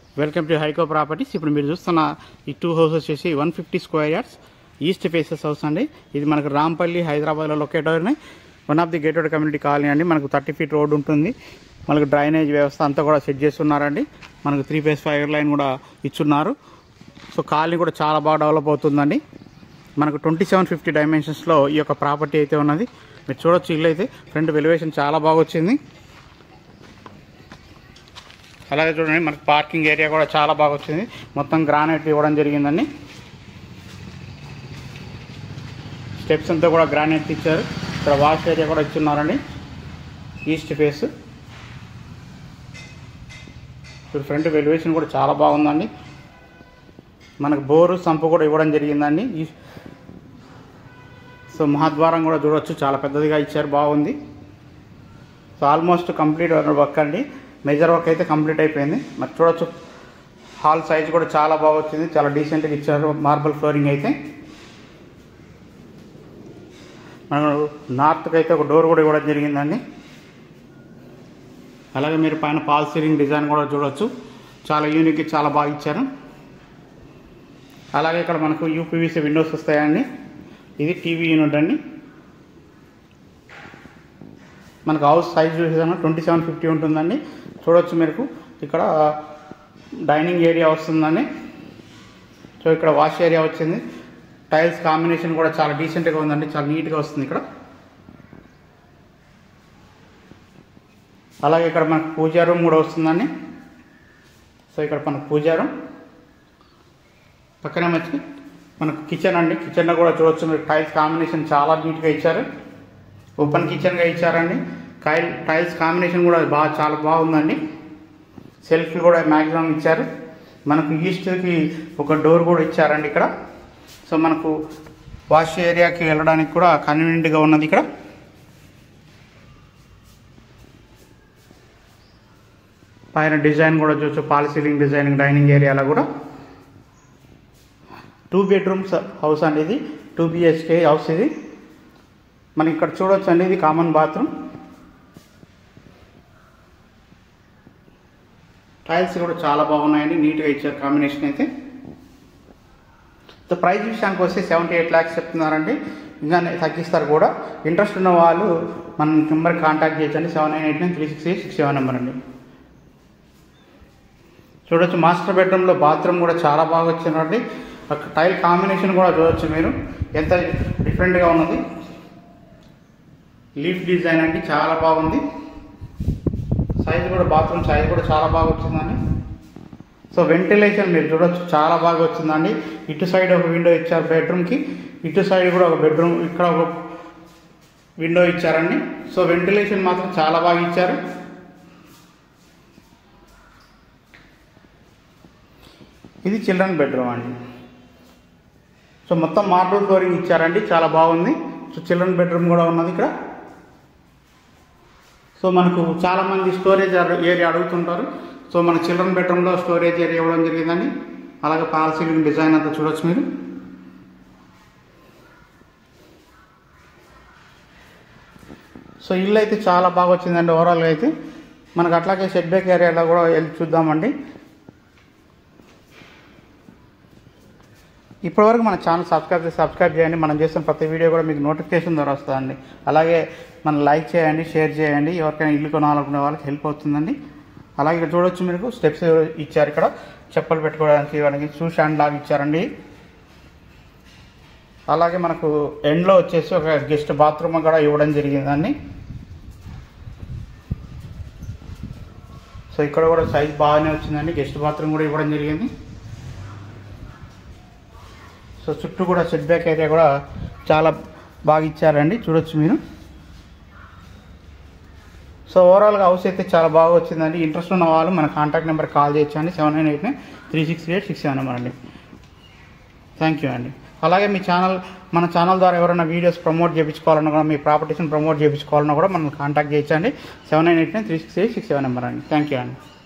welcome to హైకో properties ఇప్పుడు మీరు చూస్తున్న ఈ టూ హౌసెస్ వచ్చేసి one fifty square yards east faces house అండి ఇది మనకు రాంపల్లి హైదరాబాద్లో లొకేట్ అయినాయి one of the gated community colony అండి మనకు థర్టీ ఫీట్ రోడ్ ఉంటుంది మనకు డ్రైనేజ్ వ్యవస్థ అంతా కూడా సెట్ చేస్తున్నారండి మనకు త్రీ ఫేస్ ఫైర్ లైన్ కూడా ఇచ్చున్నారు సో కాలనీ కూడా చాలా బాగా డెవలప్ అవుతుందండి మనకు ట్వంటీ సెవెన్ ఫిఫ్టీ డైమెన్షన్స్లో ఈ యొక్క ప్రాపర్టీ అయితే ఉన్నది మీరు చూడొచ్చు ఇల్లు అయితే ఫ్రంట్ వెలివేషన్ చాలా బాగా వచ్చింది అలాగే చూడండి మనకు పార్కింగ్ ఏరియా కూడా చాలా బాగా వచ్చింది మొత్తం గ్రానైట్ ఇవ్వడం జరిగిందండి స్టెప్స్ అంతా కూడా గ్రానైట్ ఇచ్చారు ఇక్కడ వాష్ ఏరియా కూడా ఇచ్చున్నారండి ఈస్ట్ ఫేస్ ఇప్పుడు ఫ్రంట్ వెలివేషన్ కూడా చాలా బాగుందండి మనకు బోరు సంపు కూడా ఇవ్వడం జరిగిందండి ఈ సో మహాద్వారం కూడా చూడవచ్చు చాలా పెద్దదిగా ఇచ్చారు బాగుంది సో ఆల్మోస్ట్ కంప్లీట్ వర్క్ అండి మెజర్ వర్క్ అయితే కంప్లీట్ అయిపోయింది మరి చూడొచ్చు హాల్ సైజ్ కూడా చాలా బాగా వచ్చింది చాలా డీసెంట్గా ఇచ్చారు మార్బల్ ఫ్లోరింగ్ అయితే మనం నార్త్కి అయితే ఒక డోర్ కూడా ఇవ్వడం జరిగిందండి అలాగే మీరు పైన పాల్ సీలింగ్ డిజైన్ కూడా చూడొచ్చు చాలా యూనిక్ చాలా బాగా ఇచ్చారు అలాగే ఇక్కడ మనకు యూపీవీసీ విండోస్ వస్తాయండి ఇది టీవీ యూనిట్ అండి మనకు హౌస్ సైజ్ చూసేదాన్ని ట్వంటీ సెవెన్ ఫిఫ్టీ ఉంటుందండి చూడొచ్చు మీకు ఇక్కడ డైనింగ్ ఏరియా వస్తుందండి సో ఇక్కడ వాష్ ఏరియా వచ్చింది టైల్స్ కాంబినేషన్ కూడా చాలా డీసెంట్గా ఉందండి చాలా నీట్గా వస్తుంది ఇక్కడ అలాగే ఇక్కడ మనకు పూజా రూమ్ కూడా వస్తుందండి సో ఇక్కడ మనకు పూజా రూమ్ పక్కనే వచ్చి మనకు కిచెన్ అండి కిచెన్లో కూడా చూడొచ్చు మీరు టైల్స్ కాంబినేషన్ చాలా నీట్గా ఇచ్చారు ఓపెన్ కిచెన్గా ఇచ్చారండి టైల్ టైల్స్ కాంబినేషన్ కూడా బాగా చాలా బాగుందండి సెల్ఫ్లు కూడా మ్యాక్సిమం ఇచ్చారు మనకు ఈస్ట్కి ఒక డోర్ కూడా ఇచ్చారండి ఇక్కడ సో మనకు వాష్ ఏరియాకి వెళ్ళడానికి కూడా కన్వీనియంట్గా ఉన్నది ఇక్కడ పైన డిజైన్ కూడా చూడొచ్చు పాల్ సీలింగ్ డిజైనింగ్ డైనింగ్ ఏరియాలో కూడా టూ బెడ్రూమ్స్ హౌస్ అండి ఇది టూ బిహెచ్కే హౌస్ ఇది మనకి ఇక్కడ చూడొచ్చు అండి ఇది కామన్ బాత్రూమ్ టైల్స్ కూడా చాలా బాగున్నాయండి నీట్గా ఇచ్చారు కాంబినేషన్ అయితే సో ప్రైస్ విషయానికి వస్తే సెవెంటీ ఎయిట్ ల్యాక్స్ చెప్తున్నారండి ఇంకా తగ్గిస్తారు కూడా ఇంట్రెస్ట్ ఉన్న వాళ్ళు మన నెంబర్ కాంటాక్ట్ చేయొచ్చండి seven nine eight nine three six eight six seven number అండి చూడొచ్చు మాస్టర్ బెడ్రూమ్లో బాత్రూమ్ కూడా చాలా బాగా వచ్చిందండి అక్కడ టైల్ కాంబినేషన్ కూడా చూడొచ్చు మీరు ఎంత డిఫరెంట్గా ఉన్నది లీఫ్ డిజైన్ అంటే చాలా బాగుంది సైజ్ కూడా బాత్రూమ్ సైజ్ కూడా చాలా బాగా వచ్చిందండి సో వెంటిలేషన్ మీరు చూడొచ్చు చాలా బాగా వచ్చిందండి ఇటు సైడ్ ఒక విండో ఇచ్చారు బెడ్రూమ్కి ఇటు సైడ్ కూడా ఒక బెడ్రూమ్ ఇక్కడ ఒక విండో ఇచ్చారండి సో వెంటిలేషన్ మాత్రం చాలా బాగా ఇచ్చారు ఇది చిల్డ్రన్ బెడ్రూమ్ అండి సో మొత్తం మార్బుల్ ఫ్లోరింగ్ ఇచ్చారండి చాలా బాగుంది సో చిల్డ్రన్ బెడ్రూమ్ కూడా ఉన్నది ఇక్కడ సో మనకు చాలామంది స్టోరేజ్ ఏరియా అడుగుతుంటారు సో మన చిల్డ్రన్ బెడ్రూమ్లో స్టోరేజ్ ఏరియా ఇవ్వడం జరిగిందండి అలాగే పాల్ సీలింగ్ డిజైన్ అంతా చూడొచ్చు మీరు సో ఇల్లు అయితే చాలా బాగా వచ్చిందండి ఓవరాల్గా అయితే మనకు అట్లాగే షెడ్ బ్యాక్ ఏరియాలో కూడా వెళ్ళి చూద్దామండి ఇప్పటివరకు మన ఛానల్ సబ్స్క్రైబ్ చేసి సబ్స్క్రైబ్ చేయండి మనం చేస్తున్న ప్రతి వీడియో కూడా మీకు నోటిఫికేషన్ ద్వారా వస్తుందండి అలాగే మనం లైక్ చేయండి షేర్ చేయండి ఎవరికైనా ఇల్లు కొనాలనుకునే వాళ్ళకి హెల్ప్ అవుతుందండి అలాగే ఇక్కడ చూడొచ్చు మీకు స్టెప్స్ ఇచ్చారు ఇక్కడ చెప్పులు పెట్టుకోవడానికి ఇవన్నీ షూ స్టాండ్ లాగా ఇచ్చారండి అలాగే మనకు ఎండ్లో వచ్చేసి ఒక గెస్ట్ బాత్రూమ్ కూడా ఇవ్వడం జరిగిందండి సో ఇక్కడ కూడా సైజ్ బాగానే వచ్చిందండి గెస్ట్ బాత్రూమ్ కూడా ఇవ్వడం జరిగింది సో చుట్టూ కూడా సెట్ బ్యాక్ ఏరియా కూడా చాలా బాగా ఇచ్చారండి చూడొచ్చు మీరు సో ఓవరాల్గా హౌస్ అయితే చాలా బాగా వచ్చిందండి ఇంట్రెస్ట్ ఉన్న వాళ్ళు మన కాంటాక్ట్ నెంబర్ కాల్ చేయొచ్చండి seven nine eight nine three six eight six seven number అండి థ్యాంక్ యూ అండి అలాగే మీ ఛానల్ మన ఛానల్ ద్వారా ఎవరైనా వీడియోస్ ప్రమోట్ చేయించుకోవాలన్నా కూడా మీ ప్రాపర్టీస్ని ప్రమోట్ చేయించుకోవాలన్నా కూడా మనం కాంటాక్ట్ చేయొచ్చండి seven nine eight nine three six eight six seven number అండి థ్యాంక్ యూ అండి